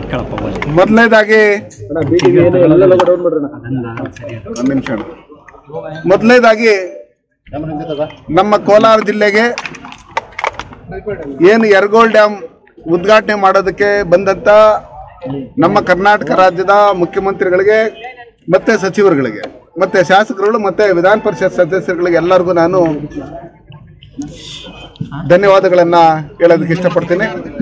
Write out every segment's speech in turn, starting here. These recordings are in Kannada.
ಕೇಳಪ್ಪ ಹೋಗಿ ಮೊದಲನೇದಾಗಿ ಒಂದು ನಿಮಿಷ ಅಣ್ಣ. ಮೊದಲನೇದಾಗಿ ನಮ್ಮ ಕೋಲಾರ ಜಿಲ್ಲೆಗೆ ಏನು ಯರಗೋಳ್ ಡ್ಯಾಮ್ ಉದ್ಘಾಟನೆ ಮಾಡೋದಕ್ಕೆ ಬಂದಂತ ನಮ್ಮ ಕರ್ನಾಟಕ ರಾಜ್ಯದ ಮುಖ್ಯಮಂತ್ರಿಗಳಿಗೆ ಮತ್ತೆ ಸಚಿವರುಗಳಿಗೆ ಮತ್ತೆ ಶಾಸಕರುಗಳು ಮತ್ತೆ ವಿಧಾನ ಪರಿಷತ್ ಸದಸ್ಯರುಗಳಿಗೆ ಎಲ್ಲರಿಗೂ ನಾನು ಧನ್ಯವಾದಗಳನ್ನ ಹೇಳೋದಕ್ಕೆ ಇಷ್ಟಪಡ್ತೀನಿ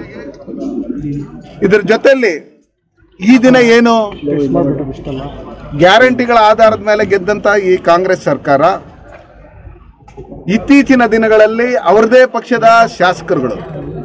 ಇದ್ರ ಜೊತೆಯಲ್ಲಿ ಈ ದಿನ ಏನು ಗ್ಯಾರಂಟಿಗಳ ಆಧಾರದ ಮೇಲೆ ಗೆದ್ದಂತ ಈ ಕಾಂಗ್ರೆಸ್ ಸರ್ಕಾರ ಇತ್ತೀಚಿನ ದಿನಗಳಲ್ಲಿ ಅವರದೇ ಪಕ್ಷದ ಶಾಸಕರುಗಳು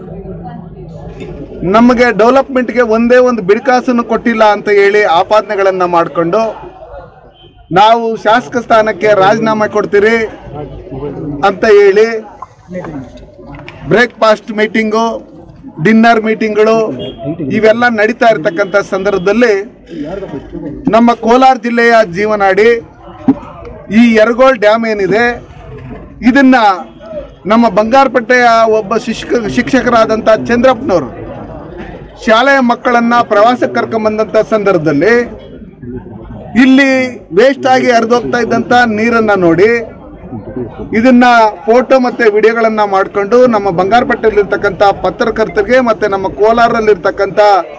ನಮಗೆ ಡೆವಲಪ್ಮೆಂಟ್ಗೆ ಒಂದೇ ಒಂದು ಬಿಡ್ಕಾಸನ್ನು ಕೊಟ್ಟಿಲ್ಲ ಅಂತ ಹೇಳಿ ಆಪಾದನೆಗಳನ್ನ ಮಾಡಿಕೊಂಡು ನಾವು ಶಾಸಕ ಸ್ಥಾನಕ್ಕೆ ರಾಜೀನಾಮೆ ಕೊಡ್ತೀರಿ ಅಂತ ಹೇಳಿ ಬ್ರೇಕ್ಫಾಸ್ಟ್ ಮೀಟಿಂಗು ಡಿನ್ನರ್ ಮೀಟಿಂಗ್ಗಳು ಇವೆಲ್ಲ ನಡೀತಾ ಇರತಕ್ಕಂಥ ಸಂದರ್ಭದಲ್ಲಿ ನಮ್ಮ ಕೋಲಾರ ಜಿಲ್ಲೆಯ ಜೀವನಾಡಿ ಈ ಯರಗೋಳ್ ಡ್ಯಾಮ್ ಏನಿದೆ ಇದನ್ನ ನಮ್ಮ ಬಂಗಾರಪೇಟೆಯ ಒಬ್ಬ ಶಿಕ್ಷಕ ಶಿಕ್ಷಕರಾದಂಥ ಚಂದ್ರಪ್ಪನವರು ಶಾಲೆಯ ಮಕ್ಕಳನ್ನ ಪ್ರವಾಸಕ್ಕೆ ಕರ್ಕೊಂಬಂದಂಥ ಸಂದರ್ಭದಲ್ಲಿ ಇಲ್ಲಿ ವೇಸ್ಟ್ ಆಗಿ ಹರಿದೋಗ್ತಾ ಇದ್ದಂಥ ನೀರನ್ನ ನೋಡಿ ಇದನ್ನ ಫೋಟೋ ಮತ್ತೆ ವಿಡಿಯೋಗಳನ್ನ ಮಾಡ್ಕೊಂಡು ನಮ್ಮ ಬಂಗಾರಪೇಟೆಯಲ್ಲಿರ್ತಕ್ಕಂಥ ಪತ್ರಕರ್ತರಿಗೆ ಮತ್ತೆ ನಮ್ಮ ಕೋಲಾರಲ್ಲಿರ್ತಕ್ಕಂಥ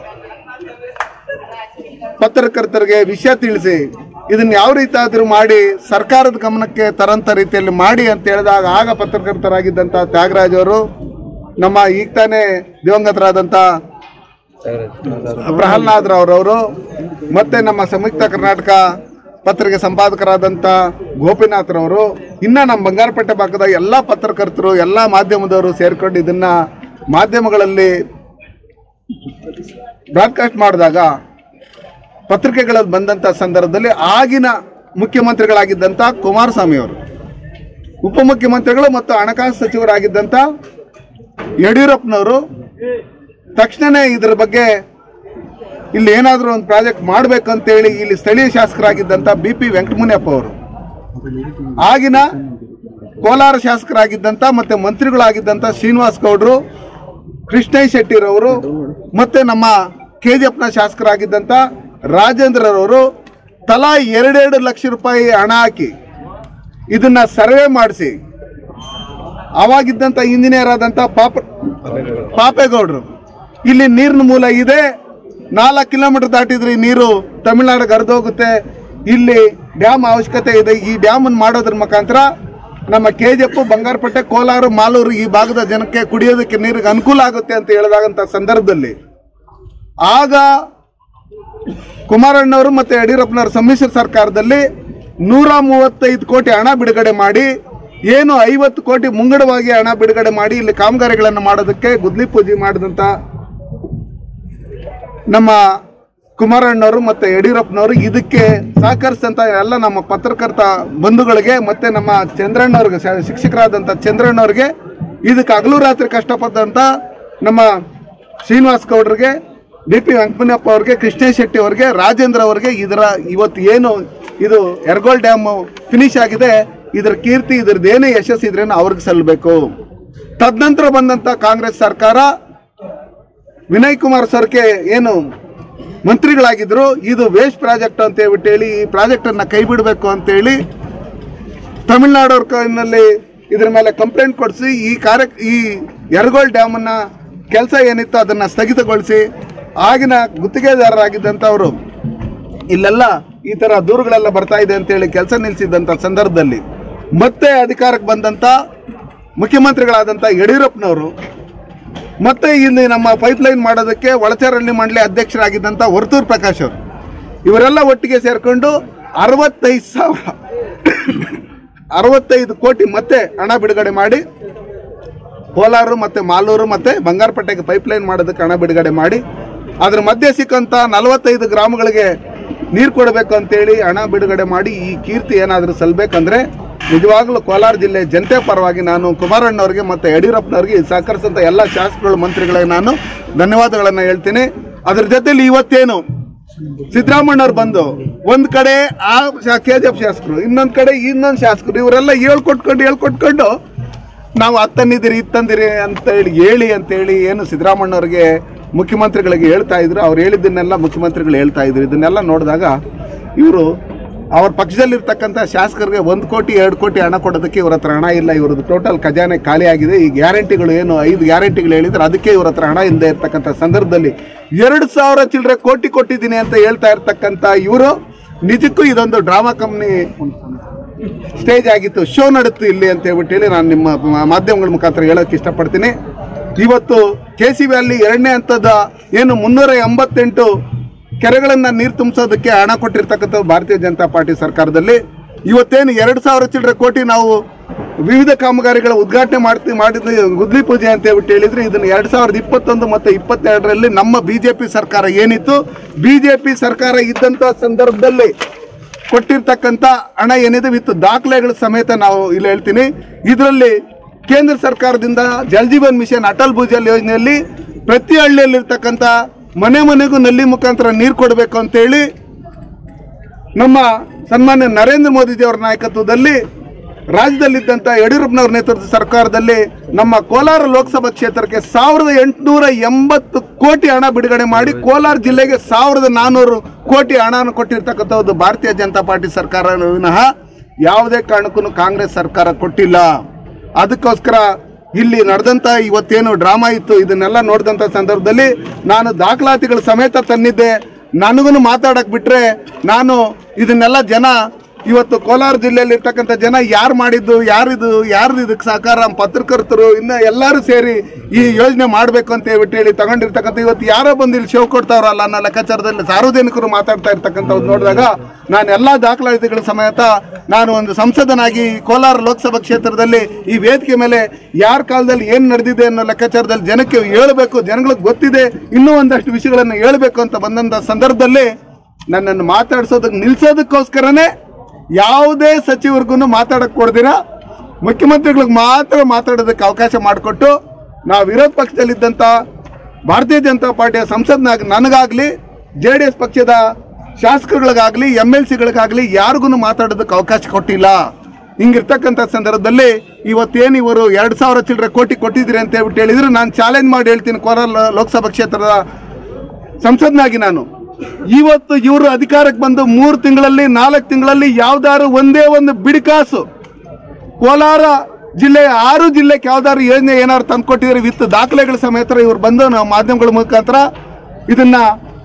ಪತ್ರಕರ್ತರಿಗೆ ವಿಷಯ ತಿಳಿಸಿ ಇದನ್ನ ಯಾವ ರೀತಿ ಆದ್ರೂ ಮಾಡಿ ಸರ್ಕಾರದ ಗಮನಕ್ಕೆ ತರಂತ ರೀತಿಯಲ್ಲಿ ಮಾಡಿ ಅಂತ ಹೇಳಿದಾಗ ಆಗ ಪತ್ರಕರ್ತರಾಗಿದ್ದಂಥ ತ್ಯಾಗರಾಜ್ ಅವರು ನಮ್ಮ ಈಗ ತಾನೇ ದಿವಂಗತರಾದಂಥ ಪ್ರಹ್ಲಾದ್ ರವರವರು ಮತ್ತೆ ನಮ್ಮ ಸಂಯುಕ್ತ ಕರ್ನಾಟಕ ಪತ್ರಿಕೆ ಸಂಪಾದಕರಾದಂಥ ಗೋಪಿನಾಥ್ ರವರು ಇನ್ನ ನಮ್ಮ ಬಂಗಾರಪೇಟೆ ಭಾಗದ ಎಲ್ಲ ಪತ್ರಕರ್ತರು ಎಲ್ಲ ಮಾಧ್ಯಮದವರು ಸೇರ್ಕೊಂಡು ಇದನ್ನ ಮಾಧ್ಯಮಗಳಲ್ಲಿ ಬ್ರಾಡ್ಕಾಸ್ಟ್ ಮಾಡಿದಾಗ ಪತ್ರಿಕೆಗಳಲ್ಲಿ ಬಂದಂಥ ಸಂದರ್ಭದಲ್ಲಿ ಆಗಿನ ಮುಖ್ಯಮಂತ್ರಿಗಳಾಗಿದ್ದಂಥ ಕುಮಾರಸ್ವಾಮಿ ಅವರು ಉಪಮುಖ್ಯಮಂತ್ರಿಗಳು ಮತ್ತು ಹಣಕಾಸು ಸಚಿವರಾಗಿದ್ದಂಥ ಯಡಿಯೂರಪ್ಪನವರು ತಕ್ಷಣನೇ ಇದರ ಬಗ್ಗೆ ಇಲ್ಲಿ ಏನಾದರೂ ಒಂದು ಪ್ರಾಜೆಕ್ಟ್ ಮಾಡಬೇಕಂತೇಳಿ ಇಲ್ಲಿ ಸ್ಥಳೀಯ ಶಾಸಕರಾಗಿದ್ದಂಥ ಬಿ ಪಿ ವೆಂಕಟಮುನಿಯಪ್ಪ ಅವರು ಆಗಿನ ಕೋಲಾರ ಶಾಸಕರಾಗಿದ್ದಂಥ ಮತ್ತೆ ಮಂತ್ರಿಗಳಾಗಿದ್ದಂಥ ಶ್ರೀನಿವಾಸ್ ಗೌಡ್ರು ಕೃಷ್ಣಯ್ಯ ಶೆಟ್ಟಿರವರು ಮತ್ತೆ ನಮ್ಮ ಕೆ ಜಿ ಎಫ್ನ ಶಾಸಕರಾಗಿದ್ದಂಥ ರಾಜೇಂದ್ರರವರು ತಲಾ ಎರಡೆರಡು ಲಕ್ಷ ರೂಪಾಯಿ ಹಣ ಹಾಕಿ ಇದನ್ನ ಸರ್ವೆ ಮಾಡಿಸಿ ಅವಾಗಿದ್ದಂಥ ಇಂಜಿನಿಯರ್ ಆದಂಥ ಪಾಪ ಪಾಪೇಗೌಡರು ಇಲ್ಲಿ ನೀರಿನ ಮೂಲ ಇದೆ ನಾಲ್ಕು ಕಿಲೋಮೀಟರ್ ದಾಟಿದ್ರೆ ಈ ನೀರು ತಮಿಳ್ನಾಡಿಗೆ ಹರಿದೋಗುತ್ತೆ ಇಲ್ಲಿ ಡ್ಯಾಮ್ ಅವಶ್ಯಕತೆ ಇದೆ ಈ ಡ್ಯಾಮ್ ಮಾಡೋದ್ರ ಮುಖಾಂತರ ನಮ್ಮ K G F Bangarapete Kolar Malur ಈ ಭಾಗದ ಜನಕ್ಕೆ ಕುಡಿಯೋದಕ್ಕೆ ನೀರಿಗೆ ಅನುಕೂಲ ಆಗುತ್ತೆ ಅಂತ ಹೇಳಿದಾಗಂತ ಸಂದರ್ಭದಲ್ಲಿ ಆಗ ಕುಮಾರಣ್ಣವರು ಮತ್ತೆ ಯಡಿಯೂರಪ್ಪನವರ ಸಮ್ಮಿಶ್ರ ಸರ್ಕಾರದಲ್ಲಿ ನೂರ ಮೂವತ್ತೈದು ಕೋಟಿ ಹಣ ಬಿಡುಗಡೆ ಮಾಡಿ ಏನು ಐವತ್ತು ಕೋಟಿ ಮುಂಗಡವಾಗಿ ಹಣ ಬಿಡುಗಡೆ ಮಾಡಿ ಇಲ್ಲಿ ಕಾಮಗಾರಿಗಳನ್ನು ಮಾಡೋದಕ್ಕೆ ಗುದ್ಲಿ ಪೂಜೆ ಮಾಡಿದಂಥ ನಮ್ಮ ಕುಮಾರಣ್ಣವರು ಮತ್ತೆ ಯಡಿಯೂರಪ್ಪನವರು ಇದಕ್ಕೆ ಸಹಕರಿಸಿದಂತ ಎಲ್ಲ ನಮ್ಮ ಪತ್ರಕರ್ತ ಬಂಧುಗಳಿಗೆ ಮತ್ತೆ ನಮ್ಮ ಚಂದ್ರಣ್ಣವ್ರಿಗೆ ಶ- ಶಿಕ್ಷಕರಾದಂಥ ಚಂದ್ರಣ್ಣವ್ರಿಗೆ ಇದಕ್ಕೆ ಹಗಲು ರಾತ್ರಿ ಕಷ್ಟಪಟ್ಟಂತ ನಮ್ಮ ಶ್ರೀನಿವಾಸ್ ಗೌಡ್ರಿಗೆ ಡಿ ಪಿ ವೆಂಕಟಪ್ಪ ಅವ್ರಿಗೆ ಕೃಷ್ಣ ಶೆಟ್ಟಿ ಅವ್ರಿಗೆ ರಾಜೇಂದ್ರ ಅವ್ರಿಗೆ ಇದರ ಇವತ್ತು ಏನು ಇದು ಯರಗೋಳ್ ಡ್ಯಾಮ್ ಫಿನಿಶ್ ಆಗಿದೆ ಇದರ ಕೀರ್ತಿ ಇದ್ರದ್ದು ಏನೇ ಯಶಸ್ಸು ಇದ್ರೇನು ಅವ್ರಿಗೆ ಸಲ್ಲಬೇಕು ತದನಂತರ ಬಂದಂತ ಕಾಂಗ್ರೆಸ್ ಸರ್ಕಾರ ವಿನಯ್ ಕುಮಾರ್ ಸರ್ಗೆ ಏನು ಮಂತ್ರಿಗಳಾಗಿದ್ರು ಇದು ವೇಸ್ಟ್ ಪ್ರಾಜೆಕ್ಟ್ ಅಂತ ಹೇಳ್ಬಿಟ್ಟು ಹೇಳಿ ಈ ಪ್ರಾಜೆಕ್ಟ್ ಅನ್ನ ಕೈ ಬಿಡಬೇಕು ಅಂತ ಹೇಳಿ ತಮಿಳ್ನಾಡು ಕೈನಲ್ಲಿ ಇದ್ರ ಮೇಲೆ ಕಂಪ್ಲೇಂಟ್ ಕೊಡಿಸಿ ಈ ಕಾರ್ಯ ಈ ಯರಗೋಳ್ ಡ್ಯಾಮ್ ಅನ್ನ ಕೆಲಸ ಏನಿತ್ತು ಅದನ್ನ ಸ್ಥಗಿತಗೊಳಿಸಿ ಆಗಿನ ಗುತ್ತಿಗೆದಾರರಾಗಿದ್ದಂಥವರು ಇಲ್ಲೆಲ್ಲ ಈ ತರ ದೂರುಗಳೆಲ್ಲ ಬರ್ತಾ ಇದೆ ಅಂತ ಹೇಳಿ ಕೆಲಸ ನಿಲ್ಲಿಸಿದಂಥ ಸಂದರ್ಭದಲ್ಲಿ ಮತ್ತೆ ಅಧಿಕಾರಕ್ಕೆ ಬಂದಂತ ಮುಖ್ಯಮಂತ್ರಿಗಳಾದಂಥ ಯಡಿಯೂರಪ್ಪನವರು ಮತ್ತೆ ಇಲ್ಲಿ ನಮ್ಮ ಪೈಪ್ ಲೈನ್ ಮಾಡೋದಕ್ಕೆ ಒಳಚರಂಡಿ ಮಂಡಳಿ ಅಧ್ಯಕ್ಷರಾಗಿದ್ದಂಥ ವರ್ತೂರ್ ಪ್ರಕಾಶ್ ಅವರು ಇವರೆಲ್ಲ ಒಟ್ಟಿಗೆ ಸೇರ್ಕೊಂಡು ಅರವತ್ತೈದು ಸಾವಿರ ಅರವತ್ತೈದು ಕೋಟಿ ಮತ್ತೆ ಹಣ ಬಿಡುಗಡೆ ಮಾಡಿ ಕೋಲಾರ ಮತ್ತೆ ಮಾಲೂರು ಮತ್ತೆ ಬಂಗಾರಪೇಟೆಗೆ ಪೈಪ್ ಲೈನ್ ಮಾಡೋದಕ್ಕೆ ಹಣ ಬಿಡುಗಡೆ ಮಾಡಿ ಅದ್ರ ಮಧ್ಯೆ ಸಿಕ್ಕಂತ ನಲವತ್ತೈದು ಗ್ರಾಮಗಳಿಗೆ ನೀರು ಕೊಡಬೇಕು ಅಂತೇಳಿ ಹಣ ಬಿಡುಗಡೆ ಮಾಡಿ ಈ ಕೀರ್ತಿ ಏನಾದರೂ ಸಲ್ಬೇಕಂದ್ರೆ ನಿಜವಾಗ್ಲೂ ಕೋಲಾರ ಜಿಲ್ಲೆ ಜನತೆ ಪರವಾಗಿ ನಾನು ಕುಮಾರಣ್ಣವ್ರಿಗೆ ಮತ್ತೆ ಯಡಿಯೂರಪ್ಪನವ್ರಿಗೆ ಸಹಕರಿಸಿದಂಥ ಎಲ್ಲ ಶಾಸಕಗಳು ಮಂತ್ರಿಗಳಿಗೆ ನಾನು ಧನ್ಯವಾದಗಳನ್ನು ಹೇಳ್ತೀನಿ ಅದ್ರ ಜೊತೆಲಿ ಇವತ್ತೇನು ಸಿದ್ದರಾಮಣ್ಣವ್ರು ಬಂದು ಒಂದ್ ಕಡೆ ಆ ಕೆ ಜಿ ಎಫ್ ಶಾಸಕರು ಇನ್ನೊಂದ್ ಕಡೆ ಇನ್ನೊಂದು ಶಾಸಕರು ಇವರೆಲ್ಲ ಹೇಳ್ಕೊಟ್ಕೊಂಡು ಹೇಳ್ಕೊಟ್ಕೊಂಡು ನಾವು ಅತ್ತಂದಿದ್ದೀರಿ ಇತ್ತಂದಿರಿ ಅಂತ ಹೇಳಿ ಹೇಳಿ ಅಂತ ಹೇಳಿ ಏನು ಸಿದ್ದರಾಮಣ್ಣವ್ರಿಗೆ ಮುಖ್ಯಮಂತ್ರಿಗಳಿಗೆ ಹೇಳ್ತಾ ಇದ್ರು ಅವ್ರು ಹೇಳಿದ್ದನ್ನೆಲ್ಲ ಮುಖ್ಯಮಂತ್ರಿಗಳು ಹೇಳ್ತಾ ಇದ್ರು ಇದನ್ನೆಲ್ಲ ನೋಡಿದಾಗ ಇವರು ಅವ್ರ ಪಕ್ಷದಲ್ಲಿರ್ತಕ್ಕಂಥ ಶಾಸಕರಿಗೆ ಒಂದು ಕೋಟಿ ಎರಡು ಕೋಟಿ ಹಣ ಕೊಡೋದಕ್ಕೆ ಇವ್ರ ಹತ್ರ ಹಣ ಇಲ್ಲ ಇವ್ರದ್ದು ಟೋಟಲ್ ಖಜಾನೆ ಖಾಲಿ ಆಗಿದೆ ಈ ಗ್ಯಾರಂಟಿಗಳು ಏನು ಐದು ಗ್ಯಾರಂಟಿಗಳು ಹೇಳಿದ್ರೆ ಅದಕ್ಕೆ ಇವ್ರ ಹತ್ರ ಹಣ ಇಲ್ಲದೆ ಇರ್ತಕ್ಕಂಥ ಸಂದರ್ಭದಲ್ಲಿ ಎರಡು ಸಾವಿರ ಚಿಲ್ಲರೆ ಕೋಟಿ ಕೊಟ್ಟಿದ್ದೀನಿ ಅಂತ ಹೇಳ್ತಾ ಇರ್ತಕ್ಕಂಥ ಇವರು ನಿಜಕ್ಕೂ ಇದೊಂದು ಡ್ರಾಮಾ ಕಂಪ್ನಿ ಸ್ಟೇಜ್ ಆಗಿತ್ತು ಶೋ ನಡುತ್ತು ಇಲ್ಲಿ ಅಂತ ಹೇಳ್ಬಿಟ್ಟು ಹೇಳಿ ನಾನು ನಿಮ್ಮ ಮ- ಮಾಧ್ಯಮಗಳ ಮುಖಾಂತರ ಹೇಳೋಕೆ ಇಷ್ಟಪಡ್ತೀನಿ ಇವತ್ತು ಕೆ ಸಿ ವ್ಯಾಲಿ ಎರಡನೇ ಹಂತದ ಏನು ಮುನ್ನೂರ ಎಂಬತ್ತೆಂಟು ಕೆರೆಗಳನ್ನು ನೀರು ತುಂಬಿಸೋದಕ್ಕೆ ಹಣ ಕೊಟ್ಟಿರ್ತಕ್ಕಂಥದ್ದು ಭಾರತೀಯ ಜನತಾ ಪಾರ್ಟಿ ಸರ್ಕಾರದಲ್ಲಿ ಇವತ್ತೇನು ಎರಡು ಸಾವಿರ ಚಿಲ್ಲರೆ ಕೋಟಿ ನಾವು ವಿವಿಧ ಕಾಮಗಾರಿಗಳ ಉದ್ಘಾಟನೆ ಮಾಡ್ತೀವಿ ಮಾಡಿದ ಗುದ್ಲಿ ಪೂಜೆ ಅಂತ ಹೇಳ್ಬಿಟ್ಟು ಹೇಳಿದ್ರೆ ಇದನ್ನು ಎರಡು ಸಾವಿರದ ಇಪ್ಪತ್ತೊಂದು ಮತ್ತು ಇಪ್ಪತ್ತೆರಡರಲ್ಲಿ ನಮ್ಮ ಬಿಜೆಪಿ ಸರ್ಕಾರ ಏನಿತ್ತು ಬಿಜೆಪಿ ಸರ್ಕಾರ ಇದ್ದಂಥ ಸಂದರ್ಭದಲ್ಲಿ ಕೊಟ್ಟಿರ್ತಕ್ಕಂಥ ಹಣ ಏನಿದೆ ವಿತ್ ದಾಖಲೆಗಳ ಸಮೇತ ನಾವು ಇಲ್ಲಿ ಹೇಳ್ತೀನಿ ಇದರಲ್ಲಿ ಕೇಂದ್ರ ಸರ್ಕಾರದಿಂದ ಜಲ್ ಜೀವನ್ ಮಿಷನ್ ಅಟಲ್ ಭೂಜಲ್ ಯೋಜನೆಯಲ್ಲಿ ಪ್ರತಿ ಹಳ್ಳಿಯಲ್ಲಿರ್ತಕ್ಕಂಥ ಮನೆ ಮನೆಗೂ ನಲ್ಲಿ ಮುಖಾಂತರ ನೀರು ಕೊಡಬೇಕು ಅಂತೇಳಿ ನಮ್ಮ ಸನ್ಮಾನ್ಯ ನರೇಂದ್ರ ಮೋದಿಜಿಯವರ ನಾಯಕತ್ವದಲ್ಲಿ ರಾಜ್ಯದಲ್ಲಿದ್ದಂಥ ಯಡಿಯೂರಪ್ಪನವರ ನೇತೃತ್ವದ ಸರ್ಕಾರದಲ್ಲಿ ನಮ್ಮ ಕೋಲಾರ ಲೋಕಸಭಾ ಕ್ಷೇತ್ರಕ್ಕೆ ಸಾವಿರದ ಎಂಟುನೂರ ಎಂಬತ್ತು ಕೋಟಿ ಹಣ ಬಿಡುಗಡೆ ಮಾಡಿ ಕೋಲಾರ ಜಿಲ್ಲೆಗೆ ಸಾವಿರದ ನಾನ್ನೂರು ಕೋಟಿ ಹಣವನ್ನು ಕೊಟ್ಟಿರ್ತಕ್ಕಂಥದ್ದು ಭಾರತೀಯ ಜನತಾ ಪಾರ್ಟಿ ಸರ್ಕಾರ ವಿನಃ ಯಾವುದೇ ಕಾರಣಕ್ಕೂ ಕಾಂಗ್ರೆಸ್ ಸರ್ಕಾರ ಕೊಟ್ಟಿಲ್ಲ ಅದಕ್ಕೋಸ್ಕರ ಇಲ್ಲಿ ನಡೆದಂತ ಇವತ್ತೇನು ಡ್ರಾಮಾ ಇತ್ತು ಇದನ್ನೆಲ್ಲ ನೋಡಿದಂಥ ಸಂದರ್ಭದಲ್ಲಿ ನಾನು ದಾಖಲಾತಿಗಳ ಸಮೇತ ತಂದಿದ್ದೆ ನನಗೂ ಮಾತಾಡಕ್ ಬಿಟ್ರೆ ನಾನು ಇದನ್ನೆಲ್ಲ ಜನ ಇವತ್ತು ಕೋಲಾರ ಜಿಲ್ಲೆಯಲ್ಲಿ ಇರ್ತಕ್ಕಂಥ ಜನ ಯಾರು ಮಾಡಿದ್ದು ಯಾರಿದು ಯಾರ್ದು ಇದಕ್ಕೆ ಸಹಕಾರ ಪತ್ರಕರ್ತರು ಇನ್ನು ಎಲ್ಲರೂ ಸೇರಿ ಈ ಯೋಜನೆ ಮಾಡಬೇಕು ಅಂತ ಹೇಳ್ಬಿಟ್ಟು ಹೇಳಿ ತಗೊಂಡಿರ್ತಕ್ಕಂಥ ಇವತ್ತು ಯಾರೋ ಬಂದು ಇಲ್ಲಿ ಶೋ ಕೊಡ್ತಾವ್ರಲ್ಲ ಅನ್ನೋ ಲೆಕ್ಕಾಚಾರದಲ್ಲಿ ಸಾರ್ವಜನಿಕರು ಮಾತಾಡ್ತಾ ಇರ್ತಕ್ಕಂಥದ್ದು ನೋಡಿದಾಗ ನಾನು ಎಲ್ಲ ದಾಖಲಾತಿಗಳ ಸಮೇತ ನಾನು ಒಂದು ಸಂಸದನಾಗಿ ಕೋಲಾರ ಲೋಕಸಭಾ ಕ್ಷೇತ್ರದಲ್ಲಿ ಈ ವೇದಿಕೆ ಮೇಲೆ ಯಾರ ಕಾಲದಲ್ಲಿ ಏನು ನಡೆದಿದೆ ಅನ್ನೋ ಲೆಕ್ಕಾಚಾರದಲ್ಲಿ ಜನಕ್ಕೆ ಹೇಳಬೇಕು ಜನಗಳಿಗೆ ಗೊತ್ತಿದೆ ಇನ್ನೂ ಒಂದಷ್ಟು ವಿಷಯಗಳನ್ನು ಹೇಳಬೇಕು ಅಂತ ಬಂದಂಥ ಸಂದರ್ಭದಲ್ಲಿ ನನ್ನನ್ನು ಮಾತಾಡ್ಸೋದಕ್ಕೆ ನಿಲ್ಸೋದಕ್ಕೋಸ್ಕರನೇ ಯಾವುದೇ ಸಚಿವರಿಗೂ ಮಾತಾಡಕ್ಕೆ ಕೊಡ್ದಿರ ಮುಖ್ಯಮಂತ್ರಿಗಳಿಗೆ ಮಾತ್ರ ಮಾತಾಡೋದಕ್ಕೆ ಅವಕಾಶ ಮಾಡಿಕೊಟ್ಟು ನಾವು ವಿರೋಧ ಪಕ್ಷದಲ್ಲಿದ್ದಂಥ ಭಾರತೀಯ ಜನತಾ ಪಾರ್ಟಿಯ ಸಂಸದ್ನಾಗ ನನಗಾಗಲಿ ಜೆ ಡಿ ಎಸ್ ಪಕ್ಷದ ಶಾಸಕರುಗಳಿಗಾಗಲಿ ಎಮ್ ಎಲ್ ಸಿಗಳಿಗಾಗಲಿ ಯಾರಿಗೂ ಮಾತಾಡೋದಕ್ಕೆ ಅವಕಾಶ ಕೊಟ್ಟಿಲ್ಲ ಹಿಂಗಿರ್ತಕ್ಕಂಥ ಸಂದರ್ಭದಲ್ಲಿ ಇವತ್ತೇನು ಇವರು ಎರಡು ಸಾವಿರ ಚಿಲ್ಲರೆ ಕೋಟಿ ಕೊಟ್ಟಿದ್ದೀರಿ ಅಂತ ಹೇಳ್ಬಿಟ್ಟು ಹೇಳಿದ್ರೆ ನಾನು ಚಾಲೆಂಜ್ ಮಾಡಿ ಹೇಳ್ತೀನಿ ಕೋಲಾರ ಲೋ- ಲೋಕಸಭಾ ಕ್ಷೇತ್ರದ ಸಂಸದ್ನಾಗಿ ನಾನು ಇವತ್ತು ಇವರು ಅಧಿಕಾರಕ್ಕೆ ಬಂದು ಮೂರು ತಿಂಗಳಲ್ಲಿ ನಾಲ್ಕು ತಿಂಗಳಲ್ಲಿ ಯಾವ್ದಾದ್ರು ಒಂದೇ ಒಂದು ಬಿಡಿಕಾಸು ಕೋಲಾರ ಜಿಲ್ಲೆಯ ಆರು ಜಿಲ್ಲೆಗೆ ಯಾವ್ದಾದ್ರು ಯೋಜನೆ ಏನಾದ್ರು ತಂದ್ಕೊಟ್ಟಿದ್ರೆ ವಿತ್ ದಾಖಲೆಗಳ ಸಮೇತ ಇವ್ರು ಬಂದು ನಾವು ಮಾಧ್ಯಮಗಳ ಮುಖಾಂತರ ಇದನ್ನ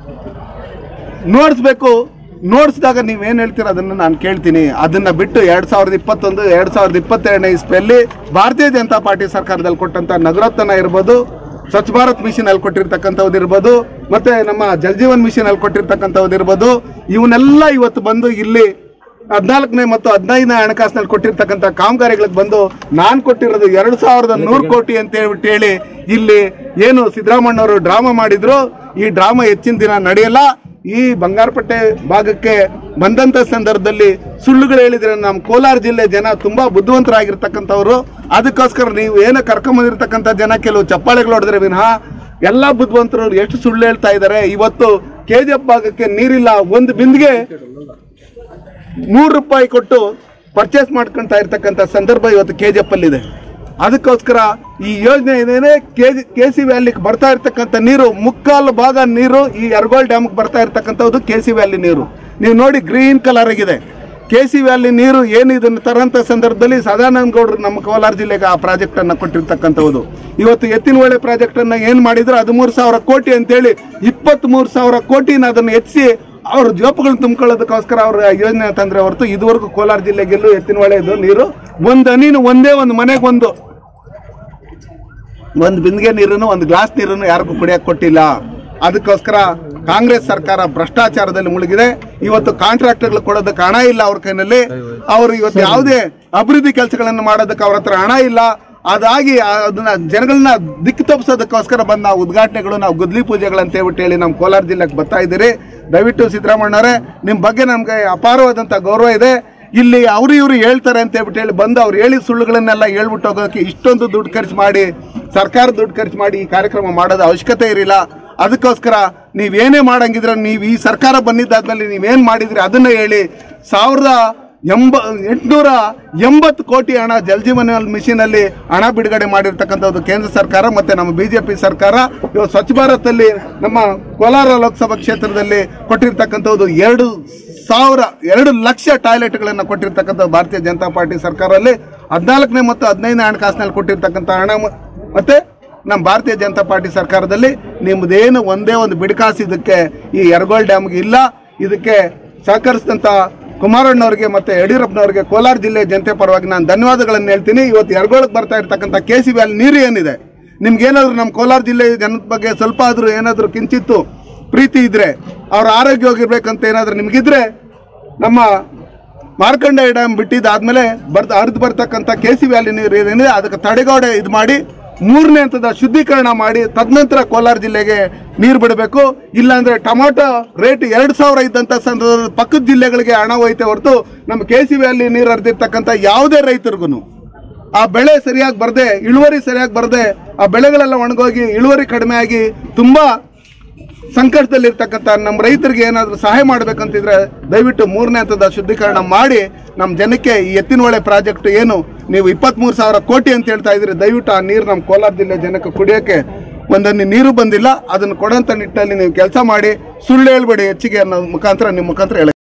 ನೋಡಿಸ್ಬೇಕು ನೋಡಿಸಿದಾಗ ನೀವೇನು ಹೇಳ್ತೀರ ಅದನ್ನು ನಾನು ಕೇಳ್ತೀನಿ ಅದನ್ನ ಬಿಟ್ಟು ಎರಡ್ ಸಾವಿರದ ಇಪ್ಪತ್ತೊಂದು ಎರಡ್ ಸಾವಿರದ ಇಪ್ಪತ್ತೆರಡನೇ ಇಸ್ವಿಯಲ್ಲಿ ಭಾರತೀಯ ಜನತಾ ಪಾರ್ಟಿ ಸರ್ಕಾರದಲ್ಲಿ ಕೊಟ್ಟಂತ ನಗರೋತ್ಥಾನ ಇರ್ಬೋದು ಸ್ವಚ್ಛ ಭಾರತ್ ಮಿಷನ್ ಅಲ್ಲಿ ಕೊಟ್ಟಿರ್ತಕ್ಕಂಥದ್ದು ಇರ್ಬೋದು ಮತ್ತೆ ನಮ್ಮ ಜಲ್ ಜೀವನ್ ಮಿಷನ್ ಅಲ್ಲಿ ಕೊಟ್ಟಿರ್ತಕ್ಕಂಥದ್ದು ಇರ್ಬೋದು ಇವನ್ನೆಲ್ಲ ಇವತ್ತು ಬಂದು ಇಲ್ಲಿ ಹದಿನಾಲ್ಕನೇ ಮತ್ತು ಹದಿನೈದನೇ ಹಣಕಾಸಿನಲ್ಲಿ ಕೊಟ್ಟಿರ್ತಕ್ಕಂಥ ಕಾಮಗಾರಿಗಳಿಗೆ ಬಂದು ನಾನು ಕೊಟ್ಟಿರೋದು ಎರಡು ಸಾವಿರದ ನೂರು ಕೋಟಿ ಅಂತ ಹೇಳ್ಬಿಟ್ಟು ಹೇಳಿ ಇಲ್ಲಿ ಏನು ಸಿದ್ದರಾಮಣ್ಣವರು ಡ್ರಾಮಾ ಮಾಡಿದ್ರು ಈ ಡ್ರಾಮಾ ಹೆಚ್ಚಿನ ದಿನ ನಡೆಯಲ್ಲ ಈ ಬಂಗಾರಪೇಟೆ ಭಾಗಕ್ಕೆ ಬಂದಂತ ಸಂದರ್ಭದಲ್ಲಿ ಸುಳ್ಳುಗಳು ಹೇಳಿದ್ರೆ ನಮ್ಮ ಕೋಲಾರ ಜಿಲ್ಲೆ ಜನ ತುಂಬಾ ಬುದ್ಧಿವಂತರಾಗಿರ್ತಕ್ಕಂಥವ್ರು ಅದಕ್ಕೋಸ್ಕರ ನೀವು ಏನೋ ಕರ್ಕೊಂಬಂದಿರ್ತಕ್ಕಂಥ ಜನ ಕೆಲವು ಚಪ್ಪಾಳೆಗಳು ಹೊಡೆದ್ರೆ ವಿನಃ ಎಲ್ಲ ಬುದ್ಧಿವಂತರು ಎಷ್ಟು ಸುಳ್ಳು ಹೇಳ್ತಾ ಇದ್ದಾರೆ ಇವತ್ತು ಕೆ ಜಿ ಎಫ್ ಭಾಗಕ್ಕೆ ನೀರಿಲ್ಲ ಒಂದು ಬಿಂದಿಗೆ ನೂರು ರೂಪಾಯಿ ಕೊಟ್ಟು ಪರ್ಚೇಸ್ ಮಾಡ್ಕೊಂತ ಇರ್ತಕ್ಕಂಥ ಸಂದರ್ಭ ಇವತ್ತು ಕೆ ಜಿ ಎಫ್ ಅಲ್ಲಿದೆ ಅದಕ್ಕೋಸ್ಕರ ಈ ಯೋಜನೆ ಏನೇನೆ ಕೆ ಜಿ ಕೆ ಸಿ ವ್ಯಾಲಿಗೆ ಬರ್ತಾ ಇರ್ತಕ್ಕಂಥ ನೀರು ಮುಕ್ಕಾಲು ಭಾಗ ನೀರು ಈ ಯರಗೋಳ್ ಡ್ಯಾಮ್ಗೆ ಬರ್ತಾ ಇರ್ತಕ್ಕಂಥದ್ದು ಕೆ ಸಿ ವ್ಯಾಲಿ ನೀರು ನೀವು ನೋಡಿ ಗ್ರೀನ್ ಕಲರ್ ಆಗಿದೆ ಕೆ ಸಿ ವ್ಯಾಲಿ ನೀರು ಏನು ಇದನ್ನು ತರಂತ ಸಂದರ್ಭದಲ್ಲಿ ಸದಾನಂದ ಗೌಡರು ನಮ್ಮ ಕೋಲಾರ ಜಿಲ್ಲೆಗೆ ಆ ಪ್ರಾಜೆಕ್ಟ್ ಅನ್ನ ಕೊಟ್ಟಿರ್ತಕ್ಕಂಥದ್ದು ಇವತ್ತು ಎತ್ತಿನ ಹೊಳೆ ಪ್ರಾಜೆಕ್ಟ್ ಅನ್ನ ಏನ್ ಮಾಡಿದ್ರು ಹದಿಮೂರು ಸಾವಿರ ಕೋಟಿ ಅಂತೇಳಿ ಇಪ್ಪತ್ತ್ ಮೂರು ಸಾವಿರ ಕೋಟಿನ ಅದನ್ನು ಹೆಚ್ಚಿಸಿ ಅವ್ರ ಜೋಪುಗಳನ್ನ ತುಂಬಿಕೊಳ್ಳೋದಕ್ಕೋಸ್ಕರ ಅವ್ರ ಯೋಜನೆ ತಂದ್ರೆ ಹೊರತು ಇದುವರೆಗೂ ಕೋಲಾರ ಜಿಲ್ಲೆಗೆಲ್ಲೂ ಎತ್ತಿನ ಹೊಳೆದು ನೀರು ಒಂದು ಹನಿನು ಒಂದೇ ಒಂದು ಮನೆಗೆ ಒಂದು ಒಂದು ಬಿಂದಿಗೆ ನೀರನ್ನು ಒಂದು ಗ್ಲಾಸ್ ನೀರನ್ನು ಯಾರಿಗೂ ಕುಡಿಯಕ್ಕೆ ಕೊಟ್ಟಿಲ್ಲ ಅದಕ್ಕೋಸ್ಕರ ಕಾಂಗ್ರೆಸ್ ಸರ್ಕಾರ ಭ್ರಷ್ಟಾಚಾರದಲ್ಲಿ ಮುಳುಗಿದೆ ಇವತ್ತು ಕಾಂಟ್ರಾಕ್ಟರ್ಗಳು ಕೊಡೋದಕ್ಕೆ ಹಣ ಇಲ್ಲ ಅವ್ರ ಕೈನಲ್ಲಿ ಅವರು ಇವತ್ತು ಯಾವುದೇ ಅಭಿವೃದ್ಧಿ ಕೆಲಸಗಳನ್ನು ಮಾಡೋದಕ್ಕೆ ಅವ್ರ ಹತ್ರ ಹಣ ಇಲ್ಲ ಅದಾಗಿ ಅದನ್ನ ಜನಗಳನ್ನ ದಿಕ್ಕು ತಪ್ಪಿಸೋದಕ್ಕೋಸ್ಕರ ಬಂದ ನಾವು ಉದ್ಘಾಟನೆಗಳು ನಾವು ಗುದ್ಲಿ ಪೂಜೆಗಳಂತ ಹೇಳ್ಬಿಟ್ಟು ಹೇಳಿ ನಮ್ಮ ಕೋಲಾರ ಜಿಲ್ಲೆಗೆ ಬರ್ತಾ ಇದ್ದೀರಿ ದಯವಿಟ್ಟು ಸಿದ್ದರಾಮಣ್ಣವರೇ ನಿಮ್ಮ ಬಗ್ಗೆ ನಮಗೆ ಅಪಾರವಾದಂಥ ಗೌರವ ಇದೆ ಇಲ್ಲಿ ಅವರು ಇವರು ಹೇಳ್ತಾರೆ ಅಂತ ಹೇಳ್ಬಿಟ್ಟು ಹೇಳಿ ಬಂದು ಅವ್ರು ಹೇಳಿದ ಸುಳ್ಳುಗಳನ್ನೆಲ್ಲ ಹೇಳ್ಬಿಟ್ಟು ಹೋಗೋಕೆ ಇಷ್ಟೊಂದು ದುಡ್ಡು ಖರ್ಚು ಮಾಡಿ ಸರ್ಕಾರ ದುಡ್ಡು ಖರ್ಚು ಮಾಡಿ ಈ ಕಾರ್ಯಕ್ರಮ ಮಾಡೋದು ಅವಶ್ಯಕತೆ ಇರಲಿಲ್ಲ ಅದಕ್ಕೋಸ್ಕರ ನೀವೇನೇ ಮಾಡಂಗಿದ್ರೆ ನೀವು ಈ ಸರ್ಕಾರ ಬಂದಿದ್ದಾದ್ಮೇಲೆ ನೀವೇನು ಮಾಡಿದ್ರಿ ಅದನ್ನ ಹೇಳಿ ಸಾವಿರದ ಎಂಬ ಎಂಟುನೂರ ಎಂಬತ್ತು ಕೋಟಿ ಹಣ ಜಲಜೀವನ ಮಿಷನ್ ಅಲ್ಲಿ ಹಣ ಬಿಡುಗಡೆ ಮಾಡಿರ್ತಕ್ಕಂಥದ್ದು ಕೇಂದ್ರ ಸರ್ಕಾರ ಮತ್ತೆ ನಮ್ಮ ಬಿಜೆಪಿ ಸರ್ಕಾರ ಇವತ್ತು ಸ್ವಚ್ಛ ಭಾರತ್ ಅಲ್ಲಿ ನಮ್ಮ ಕೋಲಾರ ಲೋಕಸಭಾ ಕ್ಷೇತ್ರದಲ್ಲಿ ಕೊಟ್ಟಿರ್ತಕ್ಕಂಥದ್ದು ಎರಡು ಸಾವಿರ ಎರಡು ಲಕ್ಷ ಟಾಯ್ಲೆಟ್ಗಳನ್ನು ಕೊಟ್ಟಿರ್ತಕ್ಕಂಥ ಭಾರತೀಯ ಜನತಾ ಪಾರ್ಟಿ ಸರ್ಕಾರದಲ್ಲಿ ಹದಿನಾಲ್ಕನೇ ಮತ್ತು ಹದಿನೈದನೇ ಹಣಕಾಸಿನಲ್ಲಿ ಕೊಟ್ಟಿರ್ತಕ್ಕಂಥ ಹಣ ಮ- ಮತ್ತೆ ನಮ್ಮ ಭಾರತೀಯ ಜನತಾ ಪಾರ್ಟಿ ಸರ್ಕಾರದಲ್ಲಿ ನಿಮ್ಮದೇನು ಒಂದೇ ಒಂದು ಬಿಡ್ಕಾಸು ಇದಕ್ಕೆ ಈ ಯರಗೋಳ್ ಡ್ಯಾಮ್ಗೆ ಇಲ್ಲ ಇದಕ್ಕೆ ಸಹಕರಿಸಿದಂಥ ಕುಮಾರಣ್ಣವ್ರಿಗೆ ಮತ್ತೆ ಯಡಿಯೂರಪ್ಪನವ್ರಿಗೆ ಕೋಲಾರ ಜಿಲ್ಲೆ ಜನತೆ ಪರವಾಗಿ ನಾನು ಧನ್ಯವಾದಗಳನ್ನು ಹೇಳ್ತೀನಿ ಇವತ್ತು ಯರಗೋಳಕ್ಕೆ ಬರ್ತಾ ಇರ್ತಕ್ಕಂಥ ಕೆ ಸಿ ಬಿ ಅಲ್ಲಿ ನೀರು ಏನಿದೆ ನಿಮ್ಗೇನಾದ್ರು ನಮ್ಮ ಕೋಲಾರ ಜಿಲ್ಲೆ ಜನದ ಬಗ್ಗೆ ಸ್ವಲ್ಪ ಆದರೂ ಏನಾದರೂ ಕಿಂಚಿತ್ತು ಪ್ರೀತಿ ಇದ್ರೆ ಅವ್ರ ಆರೋಗ್ಯವಾಗಿರ್ಬೇಕಂತ ಏನಾದರೂ ನಿಮಗಿದ್ರೆ ನಮ್ಮ ಮಾರ್ಕಂಡ ಡ್ಯಾಮ್ ಬಿಟ್ಟಿದ್ದಾದ್ಮೇಲೆ ಬರ್ತ ಹರಿದು ಬರ್ತಕ್ಕಂಥ ಕೆ ಸಿ ವ್ಯಾಲಿ ನೀರು ಏನಿದೆ ಅದಕ್ಕೆ ತಡೆಗೋಡೆ ಇದು ಮಾಡಿ ಮೂರನೇ ಹಂತದ ಶುದ್ಧೀಕರಣ ಮಾಡಿ ತದನಂತರ ಕೋಲಾರ ಜಿಲ್ಲೆಗೆ ನೀರು ಬಿಡಬೇಕು ಇಲ್ಲಾಂದ್ರೆ ಟೊಮಾಟೊ ರೇಟ್ ಎರಡು ಸಾವಿರ ಇದ್ದಂಥ ಸಂದರ್ಭದಲ್ಲಿ ಪಕ್ಕದ ಜಿಲ್ಲೆಗಳಿಗೆ ಹಣ ಹೋಯ್ತೆ ಹೊರತು ನಮ್ಮ ಕೆ ಸಿ ವ್ಯಾಲಿ ನೀರು ಹರಿದಿರ್ತಕ್ಕಂಥ ಯಾವುದೇ ರೈತರಿಗೂ ಆ ಬೆಳೆ ಸರಿಯಾಗಿ ಬರದೆ ಇಳುವರಿ ಸರಿಯಾಗಿ ಬರದೆ ಆ ಬೆಳೆಗಳೆಲ್ಲ ಒಣಗೋಗಿ ಇಳುವರಿ ಕಡಿಮೆ ಆಗಿ ತುಂಬಾ ಸಂಕಟದಲ್ಲಿರ್ತಕ್ಕಂಥ ನಮ್ಮ ರೈತರಿಗೆ ಏನಾದರೂ ಸಹಾಯ ಮಾಡಬೇಕಂತಿದ್ರೆ ದಯವಿಟ್ಟು ಮೂರನೇ ಹಂತದ ಶುದ್ಧೀಕರಣ ಮಾಡಿ ನಮ್ಮ ಜನಕ್ಕೆ ಈ ಎತ್ತಿನಹೊಳೆ ಪ್ರಾಜೆಕ್ಟ್ ಏನು ನೀವು ಇಪ್ಪತ್ತ್ಮೂರು ಸಾವಿರ ಕೋಟಿ ಅಂತ ಹೇಳ್ತಾ ಇದ್ರಿ ದಯವಿಟ್ಟು ಆ ನೀರು ನಮ್ಮ ಕೋಲಾರ ಜಿಲ್ಲೆ ಜನಕ್ಕೆ ಕುಡಿಯೋಕ್ಕೆ ಒಂದನ್ನು ನೀರು ಬಂದಿಲ್ಲ ಅದನ್ನು ಕೊಡೋಂಥ ನಿಟ್ಟಲ್ಲಿ ನೀವು ಕೆಲಸ ಮಾಡಿ ಸುಳ್ಳು ಹೇಳ್ಬೇಡಿ ಹೆಚ್ಚಿಗೆ ಅನ್ನೋ ಮುಖಾಂತರ ನಿಮ್ಮ ಮುಖಾಂತರ ಹೇಳ